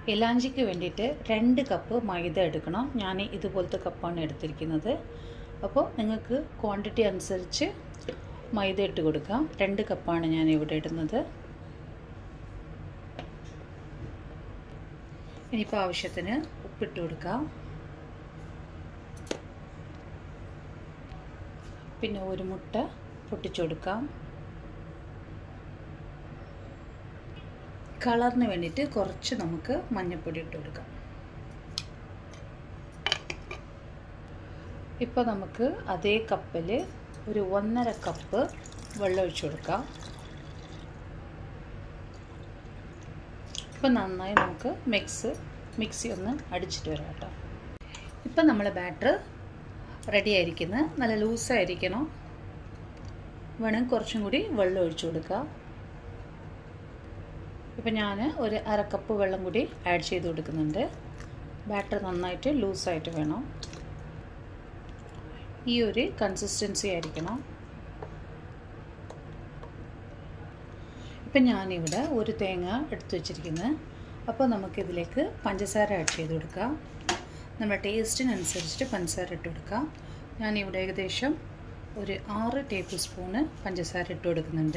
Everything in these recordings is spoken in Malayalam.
എലാഞ്ചിക്ക് വേണ്ടിയിട്ട് രണ്ട് കപ്പ് മൈദ എടുക്കണം ഞാൻ ഇതുപോലത്തെ കപ്പാണ് എടുത്തിരിക്കുന്നത് അപ്പോൾ നിങ്ങൾക്ക് ക്വാണ്ടിറ്റി അനുസരിച്ച് മൈദ ഇട്ട് കൊടുക്കാം രണ്ട് കപ്പാണ് ഞാൻ ഇവിടെ ഇടുന്നത് ഇനിയിപ്പോൾ ആവശ്യത്തിന് ഉപ്പിട്ട് കൊടുക്കാം പിന്നെ ഒരു മുട്ട പൊട്ടിച്ചു കൊടുക്കാം കളറിന് വേണ്ടിയിട്ട് കുറച്ച് നമുക്ക് മഞ്ഞൾപ്പൊടി ഇട്ട് കൊടുക്കാം ഇപ്പോൾ നമുക്ക് അതേ കപ്പിൽ ഒരു ഒന്നര കപ്പ് വെള്ളം ഒഴിച്ചു കൊടുക്കാം ഇപ്പം നന്നായി നമുക്ക് മിക്സ് മിക്സി ഒന്ന് അടിച്ചിട്ട് വരാം കേട്ടോ ഇപ്പം നമ്മളെ ബാറ്റർ റെഡി ആയിരിക്കുന്നത് നല്ല ലൂസായിരിക്കണം വേണമെങ്കിൽ കുറച്ചും കൂടി വെള്ളം ഒഴിച്ചു കൊടുക്കുക ഇപ്പം ഞാൻ ഒരു അര കപ്പ് വെള്ളം കൂടി ആഡ് ചെയ്ത് കൊടുക്കുന്നുണ്ട് ബാറ്റർ നന്നായിട്ട് ലൂസായിട്ട് വേണം ഈ ഒരു കൺസിസ്റ്റൻസി ആയിരിക്കണം ഇപ്പം ഞാനിവിടെ ഒരു തേങ്ങ എടുത്തു വച്ചിരിക്കുന്നത് അപ്പോൾ നമുക്കിതിലേക്ക് പഞ്ചസാര ആഡ് ചെയ്ത് കൊടുക്കാം നമ്മുടെ ടേസ്റ്റിനനുസരിച്ചിട്ട് പഞ്ചസാര ഇട്ട് കൊടുക്കാം ഞാനിവിടെ ഏകദേശം ഒരു ആറ് ടേബിൾ സ്പൂണ് പഞ്ചസാര ഇട്ട് കൊടുക്കുന്നുണ്ട്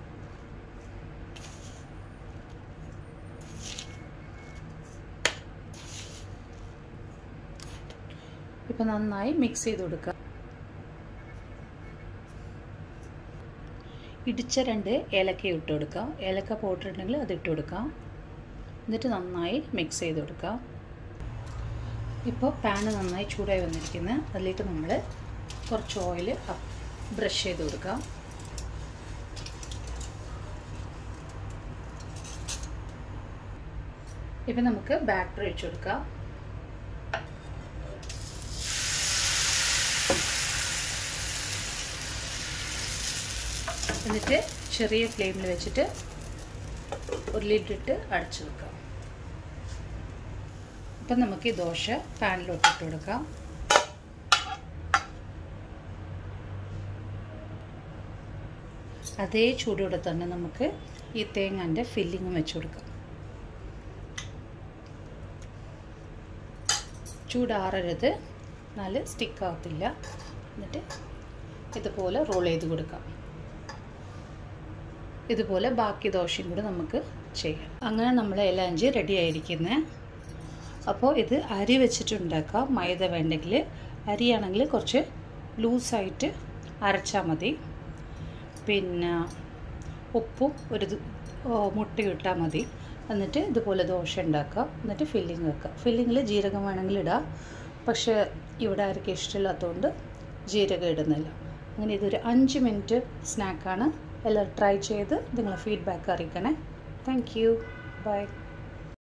ഇപ്പം നന്നായി മിക്സ് ചെയ്ത് കൊടുക്കുക ഇടിച്ച രണ്ട് ഏലക്ക ഇട്ട് കൊടുക്കാം ഏലക്ക പൗഡർ ഉണ്ടെങ്കിൽ അത് ഇട്ട് കൊടുക്കാം എന്നിട്ട് നന്നായി മിക്സ് ചെയ്ത് കൊടുക്കാം ഇപ്പോൾ പാന് നന്നായി ചൂടായി വന്നിരിക്കുന്നത് അതിലേക്ക് നമ്മൾ കുറച്ച് ഓയിൽ ബ്രഷ് ചെയ്ത് കൊടുക്കാം ഇപ്പം നമുക്ക് ബാറ്റർ ഒഴിച്ചു കൊടുക്കാം എന്നിട്ട് ചെറിയ ഫ്ലെയിമിൽ വെച്ചിട്ട് ഒരു ലിഡിട്ട് അടച്ചു വെക്കാം അപ്പം നമുക്ക് ഈ ദോശ പാനിലോട്ട് ഇട്ട് കൊടുക്കാം അതേ ചൂടോടെ തന്നെ നമുക്ക് ഈ തേങ്ങാൻ്റെ ഫില്ലിങ്ങും വെച്ച് കൊടുക്കാം ചൂടാറരുത് എന്നാൽ സ്റ്റിക്കാകത്തില്ല എന്നിട്ട് ഇതുപോലെ റോൾ ചെയ്ത് കൊടുക്കാം ഇതുപോലെ ബാക്കി ദോശയും കൂടെ നമുക്ക് ചെയ്യാം അങ്ങനെ നമ്മൾ ഇലാഞ്ചി റെഡി ആയിരിക്കുന്നത് അപ്പോൾ ഇത് അരി വെച്ചിട്ടുണ്ടാക്കാം മൈദ വേണ്ടെങ്കിൽ അരിയാണെങ്കിൽ കുറച്ച് ലൂസായിട്ട് അരച്ചാൽ മതി പിന്നെ ഉപ്പും ഒരു മുട്ട ഇട്ടാൽ മതി എന്നിട്ട് ഇതുപോലെ ദോശ ഉണ്ടാക്കുക എന്നിട്ട് ഫില്ലിങ് വെക്കുക ഫില്ലിങ്ങിൽ ജീരകം വേണമെങ്കിൽ ഇടാം പക്ഷേ ഇവിടെ ആർക്കും ഇഷ്ടമില്ലാത്തതുകൊണ്ട് ജീരകം ഇടുന്നില്ല അങ്ങനെ ഇതൊരു അഞ്ച് മിനിറ്റ് സ്നാക്കാണ് എല്ലാവരും ട്രൈ ചെയ്ത് നിങ്ങളെ ഫീഡ്ബാക്ക് അറിയിക്കണേ താങ്ക് യു ബൈ